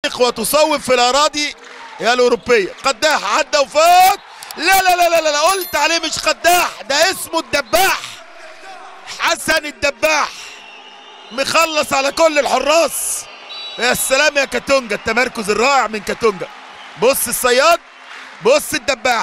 تنطلق وتصوب في الاراضي الاوروبيه قداح عدى وفات لا لا لا لا لا قلت عليه مش قداح ده اسمه الدباح حسن الدباح مخلص على كل الحراس يا سلام يا كاتونجا التمركز الرائع من كاتونجا بص الصياد بص الدباح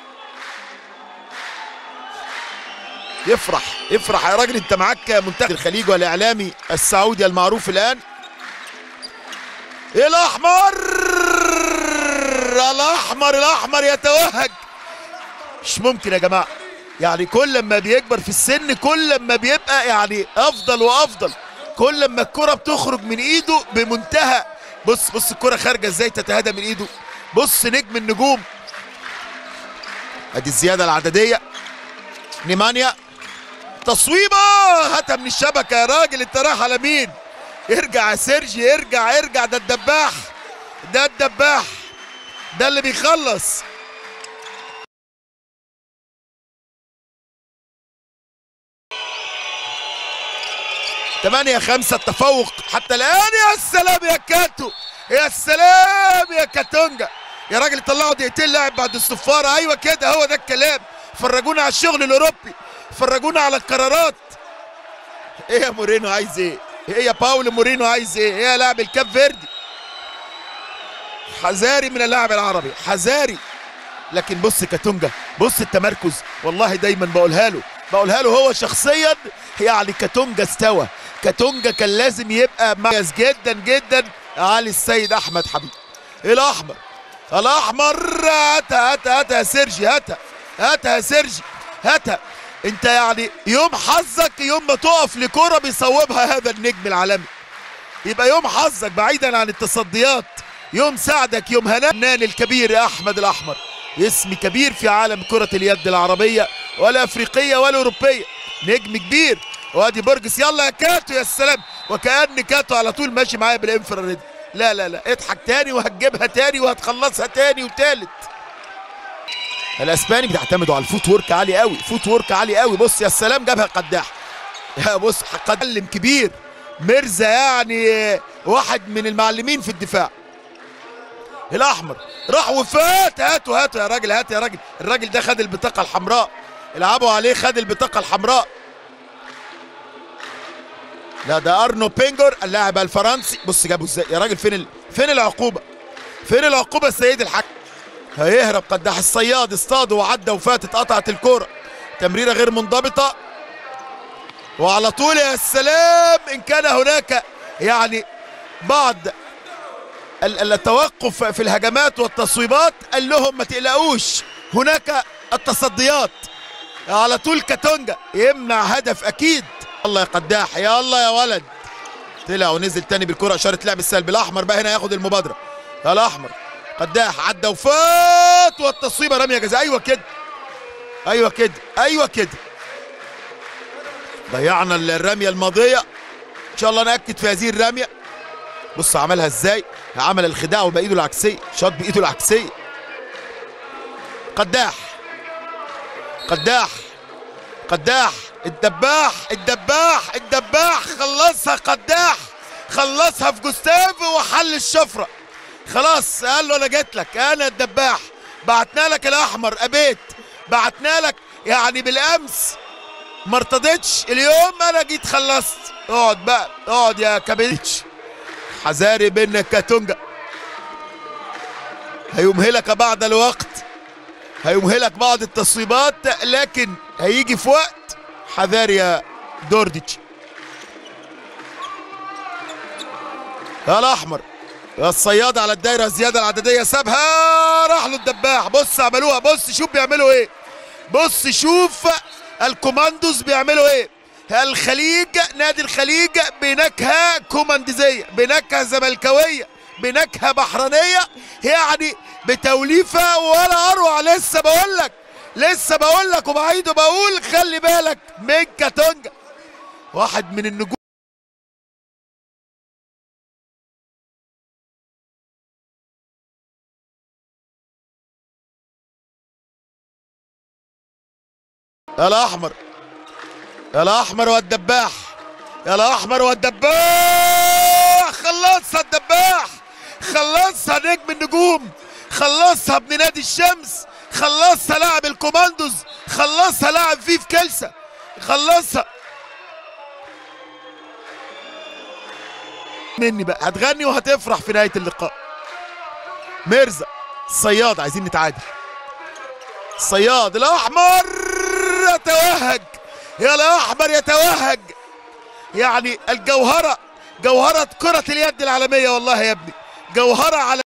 يفرح يفرح يا راجل انت معاك منتخب الخليج والاعلامي السعودي المعروف الان الاحمر الاحمر الاحمر يتوهج مش ممكن يا جماعه يعني كل ما بيكبر في السن كل ما بيبقى يعني افضل وافضل كل ما الكره بتخرج من ايده بمنتهى بص بص الكره خارجه ازاي تتهادى من ايده بص نجم النجوم ادي الزياده العدديه نيمانيا تصويبه هاتها من الشبكه يا راجل انت رايح على مين ارجع يا سيرجي ارجع ارجع ده الدباح ده الدباح ده اللي بيخلص تمانية خمسة التفوق حتى الآن يا سلام يا كاتو يا سلام يا كاتونجا يا راجل طلعوا دقيقتين لاعب بعد الصفارة أيوة كده هو ده الكلام فرجونا على الشغل الأوروبي فرجونا على القرارات إيه يا مورينو عايز إيه؟ إيه يا باولو مورينو عايز إيه؟ إيه يا لاعب الكاب فيردي؟ حذاري من اللاعب العربي حذاري لكن بص كاتونجا بص التمركز والله دايما بقولها له بقولها له هو شخصيا يعني كاتونجا استوى كاتونجا كان لازم يبقى مميز جدا جدا علي السيد احمد حبيب الاحمر الاحمر هاتها هاتها هاتها يا سيرجي هاتها هاتها يا سيرجي هاتها انت يعني يوم حظك يوم ما تقف لكرة بيصوبها هذا النجم العالمي يبقى يوم حظك بعيدا عن التصديات يوم سعدك يوم هنان الكبير يا احمد الاحمر اسم كبير في عالم كرة اليد العربية والافريقية والاوروبية نجم كبير وادي برجس يلا يا كاتو يا سلام وكأن كاتو على طول ماشي معايا بالانفراريد لا لا لا اضحك تاني وهتجيبها تاني وهتخلصها تاني وتالت الاسباني بتعتمدوا على الفوت وورك عالي قوي فوت وورك عالي قوي بص يا سلام جابها قداح يا بص قدم كبير ميرزا يعني واحد من المعلمين في الدفاع الاحمر راح وفات هاتوا هاتوا يا راجل هات يا راجل الراجل ده خد البطاقه الحمراء العبوا عليه خد البطاقه الحمراء لا ده ارنو بينجر اللاعب الفرنسي بص جابه ازاي يا راجل فين ال... فين العقوبه فين العقوبه السيد الحكم هيهرب قداح الصياد اصطاده وعدى وفات اتقطعت الكوره تمريره غير منضبطه وعلى طول يا سلام ان كان هناك يعني بعض التوقف في الهجمات والتصويبات قال لهم ما تقلقوش هناك التصديات على طول كاتونجا يمنع هدف اكيد الله يا قداح يا الله يا ولد طلع ونزل تاني بالكره اشاره لعب السلبي الاحمر بقى هنا ياخد المبادره الاحمر قداح عدى وفات والتصويبه رميه جزاء ايوه كده ايوه كده ايوه كده ضيعنا الرميه الماضيه ان شاء الله ناكد في هذه الرميه بص عملها ازاي عمل الخداع وبايده العكسيه شاط بايده العكسيه قداح قداح قداح الدباح الدباح الدباح خلصها قداح خلصها في جوستافو وحل الشفره خلاص قال له انا جيت لك انا الدباح بعتنا لك الاحمر ابيت بعتنا لك يعني بالامس ما ارتضيتش اليوم انا جيت خلصت اقعد بقى اقعد يا كابيتش حذاري منك كاتونجا هيمهلك بعض الوقت هيمهلك بعض التصويبات لكن هيجي في وقت حذاري يا دورديتش الاحمر الصياد على الدايره الزياده العدديه سابها راح له الدباح بص عملوها بص شوف بيعملوا ايه بص شوف الكوماندوز بيعملوا ايه الخليج نادي الخليج بنكهه كومانديزيه بنكهه زملكاويه بنكهه بحرينيه يعني بتوليفه ولا اروع لسه بقول لك لسه بقول لك وبعيد وبقول خلي بالك من كاتونجا واحد من النجوم الاحمر الاحمر والدباح يا الاحمر والدباح خلصها الدباح خلصها نجم النجوم خلصها ابن نادي الشمس خلصها لاعب الكوماندوز خلصها لاعب فيف كلسة خلصها مني بقى هتغني وهتفرح في نهاية اللقاء ميرزا الصياد عايزين نتعادل الصياد الاحمر يتوهج يا الاحمر يتوهج يعني الجوهرة جوهرة كرة اليد العالمية والله يا ابني جوهرة على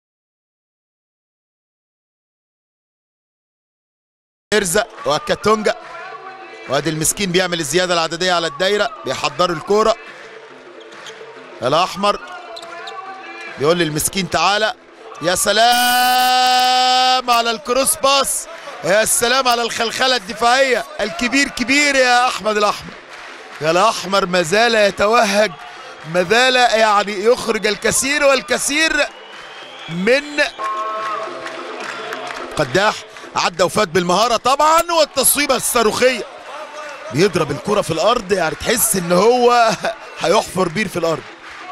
ميرزا وكاتونجا وادي المسكين بيعمل الزيادة العددية على الدايرة بيحضروا الكورة الأحمر بيقول للمسكين تعالى يا سلام على الكروس باس يا سلام على الخلخلة الدفاعية الكبير كبير يا أحمد الأحمر يا الأحمر ما زال يتوهج ما زال يعني يخرج الكثير والكثير من قداح عدى وفات بالمهارة طبعا والتصويبة الصاروخية بيضرب الكرة في الأرض يعني تحس إن هو هيحفر بير في الأرض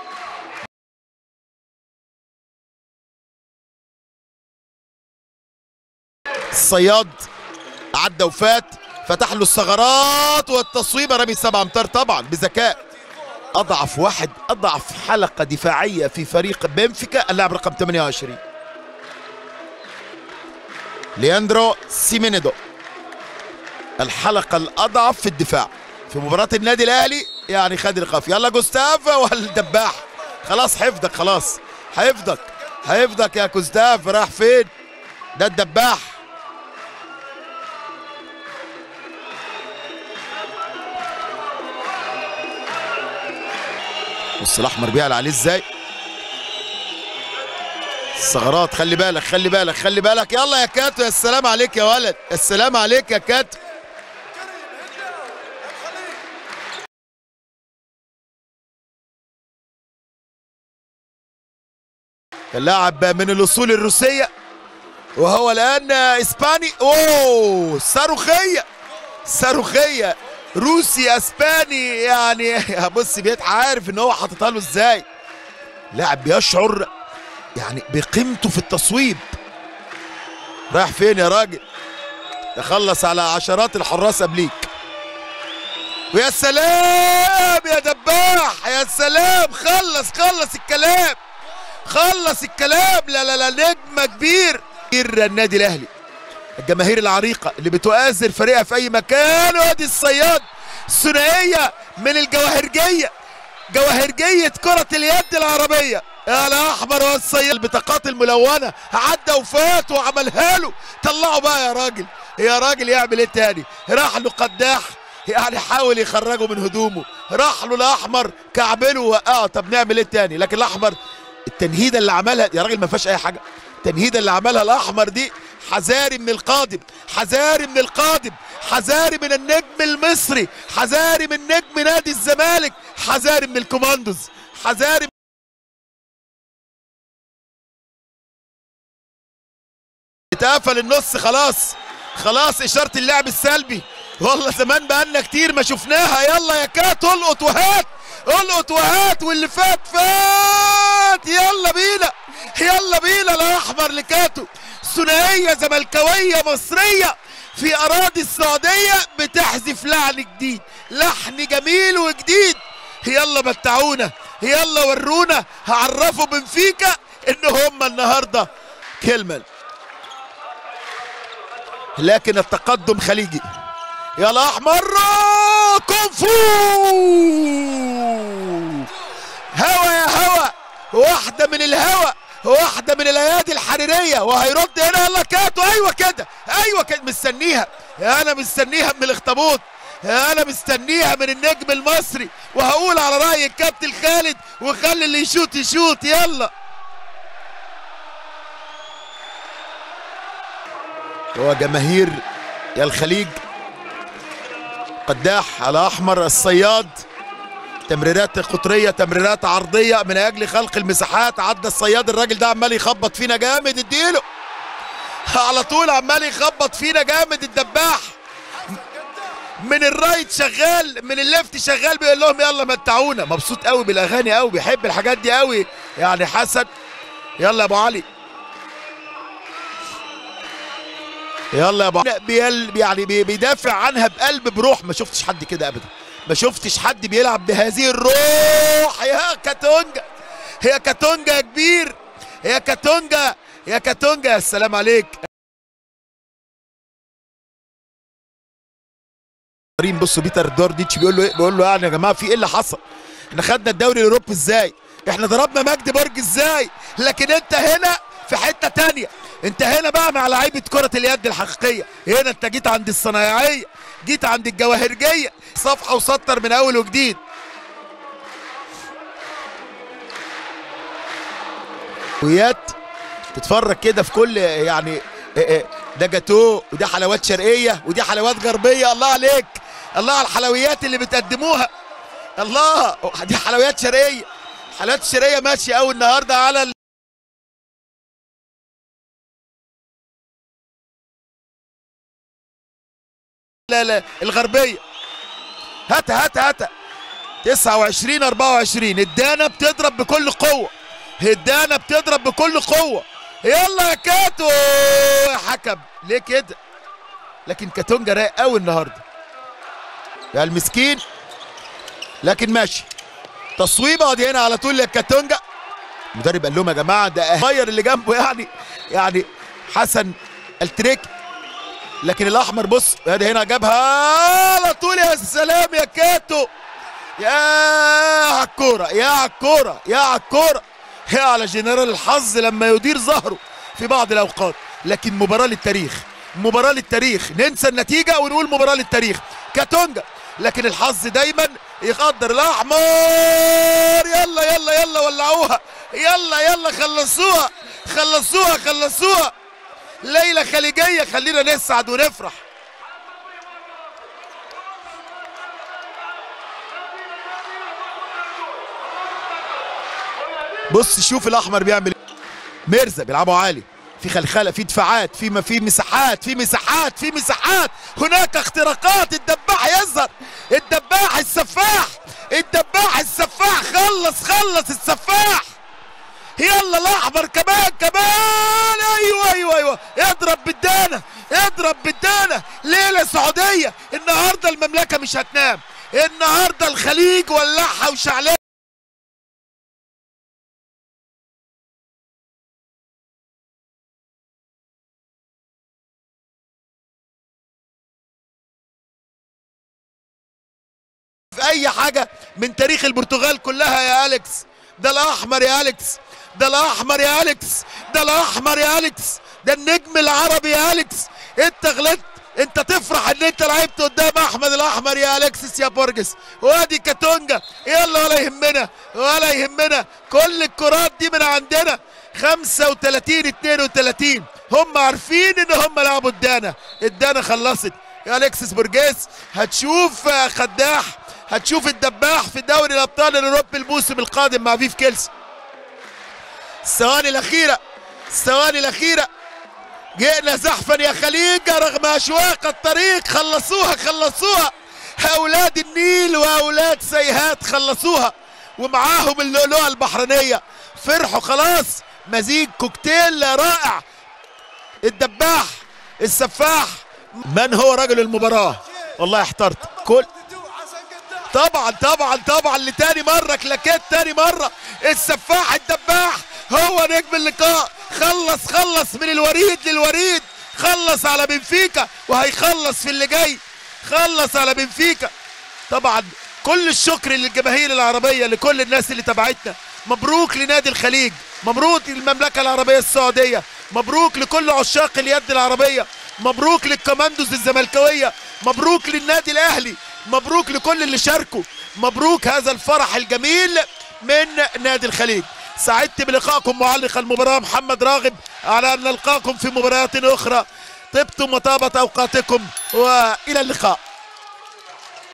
الصياد عدى وفات فتح له الثغرات والتصويبه رمي سبع امتار طبعا بذكاء اضعف واحد اضعف حلقه دفاعيه في فريق بنفيكا اللاعب رقم 28 لياندرو سيمينيدو الحلقه الاضعف في الدفاع في مباراه النادي الاهلي يعني خد القاف يلا جوستاف والدباح خلاص حفظك خلاص حفظك حفظك يا جوستاف راح فين ده الدباح بص الاحمر بيعلى عليه ازاي الثغرات خلي بالك خلي بالك خلي بالك يلا يا كاتو يا السلام عليك يا ولد السلام عليك يا كاتو اللاعب من الاصول الروسيه وهو الان اسباني اوه صاروخيه صاروخيه روسي اسباني يعني بص بيت عارف ان هو حاططها له ازاي لاعب بيشعر يعني بقيمته في التصويب رايح فين يا راجل تخلص على عشرات الحراس قبليك ويا سلام يا دباح يا سلام خلص خلص الكلام خلص الكلام لا لا لا نجمة كبير كبير النادي الاهلي الجماهير العريقة اللي بتؤازر فريقها في أي مكان وادي الصياد ثنائية من الجواهرجية جواهرجية كرة اليد العربية يا الأحمر والصياد البطاقات الملونة عدى وفات وعملها له طلعوا بقى يا راجل يا راجل يعمل ايه تاني راح له قداح يعني حاول يخرجه من هدومه راح له الأحمر كعبله ووقعه طب نعمل ايه تاني لكن الأحمر التنهيده اللي عملها يا راجل ما فيهاش اي حاجه التنهيده اللي عملها الاحمر دي حذاري من القادم حذاري من القادم حذاري من النجم المصري حذاري من نجم نادي الزمالك حذاري من الكوماندوز حذاري اتقفل النص خلاص خلاص اشاره اللعب السلبي والله زمان بقالنا كتير ما شفناها يلا يا كات القط وهات القط وهات واللي فات فات يلا بينا يلا بينا الاحمر لكاتو ثنائيه زملكاويه مصريه في اراضي السعوديه بتحذف لحن جديد لحن جميل وجديد يلا متعونا يلا ورونا هعرفوا بنفيكا ان هم النهارده كلمه لكن التقدم خليجي يا الاحمر كونفو هوا يا هوا واحده من الهوا واحده من الايادي الحريريه وهيرد هنا يلا كاتو ايوه كده ايوه كده مستنيها انا مستنيها من الاخطبوط انا مستنيها من النجم المصري وهقول على راي الكابتن خالد وخلي اللي يشوط يشوط يلا هو جماهير يا الخليج قداح على احمر الصياد تمريرات قطريه تمريرات عرضيه من اجل خلق المساحات عدى الصياد الراجل ده عمال يخبط فينا جامد اديله على طول عمال يخبط فينا جامد الدباح من الرايت شغال من الليفت شغال بيقول لهم يلا متعونا مبسوط قوي بالاغاني قوي بيحب الحاجات دي قوي يعني حسن يلا يا ابو علي يلا يا ابو علي بيل يعني بي- بيدافع عنها بقلب بروح ما شفتش حد كده ابدا ما شفتش حد بيلعب بهذه الروح يا كاتونجا يا كاتونجا يا كبير يا كاتونجا يا كاتونجا يا سلام عليك ريم بصوا بيتر دورديتش بيقول له ايه بيقول له يعني يا جماعه في ايه اللي حصل احنا خدنا الدوري الاوروبي ازاي احنا ضربنا مجد برج ازاي لكن انت هنا في حته تانية انت هنا بقى مع لعيبه كره اليد الحقيقيه هنا انت جيت عند الصنايعيه جيت عند الجواهرجيه صفحه وسطر من اول وجديد ويات تتفرج كده في كل يعني إيه إيه ده جاتو ودي حلويات شرقيه ودي حلويات غربيه الله عليك الله على الحلويات اللي بتقدموها الله دي حلويات شرقيه حلويات الشرقيه ماشيه قوي النهارده على ال... لا لا الغربيه هات هات هات 29 24 الدانه بتضرب بكل قوه الدانه بتضرب بكل قوه يلا يا كاتو يا حكم ليه كده لكن كاتونجا رايق قوي النهارده يا المسكين لكن ماشي تصويبه دي هنا على طول لكاتونجا المدرب قال لهم يا جماعه ده غير اللي جنبه يعني يعني حسن التريك لكن الاحمر بص ادي هنا جابها على طول يا سلام يا كاتو يا على الكوره يا على الكوره يا على الكوره يا على جنرال الحظ لما يدير ظهره في بعض الاوقات لكن مباراه للتاريخ مباراه للتاريخ ننسى النتيجه ونقول مباراه للتاريخ كاتونجا لكن الحظ دايما يقدر الاحمر يلا يلا يلا ولعوها يلا يلا خلصوها خلصوها خلصوها ليله خليجيه خلينا نسعد ونفرح بص شوف الاحمر بيعمل ايه ميرزا بيلعبوا عالي في خلخله في دفاعات في ما في مساحات في مساحات في مساحات هناك اختراقات الدباح يظهر الدباح السفاح الدباح السفاح خلص خلص السفاح يلا الاحمر كمان كمان ايوه ايوه ايوه اضرب بالدانه اضرب بالدانه ليله سعوديه النهارده المملكه مش هتنام النهارده الخليج ولعها وشعلها في اي حاجه من تاريخ البرتغال كلها يا اليكس ده الاحمر يا اليكس ده الاحمر يا اليكس ده الاحمر يا اليكس ده النجم العربي يا اليكس انت غلطت انت تفرح ان انت لعبت قدام احمد الاحمر يا اليكسس يا بورجس وادي كاتونجا يلا ولا يهمنا ولا يهمنا كل الكرات دي من عندنا 35 32 هم عارفين ان هم لعبوا الدانا الدانا خلصت يا اليكسس بورجيس هتشوف خداح هتشوف الدباح في دوري الابطال الاوروبي الموسم القادم مع فيف كيلسي الثواني الاخيره الثواني الاخيره جئنا زحفا يا خليج رغم اشواق الطريق خلصوها خلصوها اولاد النيل واولاد سيهات خلصوها ومعاهم اللؤلؤه البحرينيه فرحوا خلاص مزيج كوكتيل رائع الدباح السفاح من هو رجل المباراه والله احترت كل طبعا طبعا طبعا لتاني مرة كلاكيت تاني مرة السفاح الدباح هو نجم اللقاء خلص خلص من الوريد للوريد خلص على بنفيكا وهيخلص في اللي جاي خلص على بنفيكا طبعا كل الشكر للجماهير العربية لكل الناس اللي تبعتنا مبروك لنادي الخليج مبروك للمملكة العربية السعودية مبروك لكل عشاق اليد العربية مبروك للكوماندوز الزملكاوية مبروك للنادي الأهلي مبروك لكل اللي شاركوا مبروك هذا الفرح الجميل من نادي الخليج سعدت بلقائكم معلق المباراة محمد راغب على أن نلقاكم في مباريات أخرى طبتم وطابت أوقاتكم وإلى اللقاء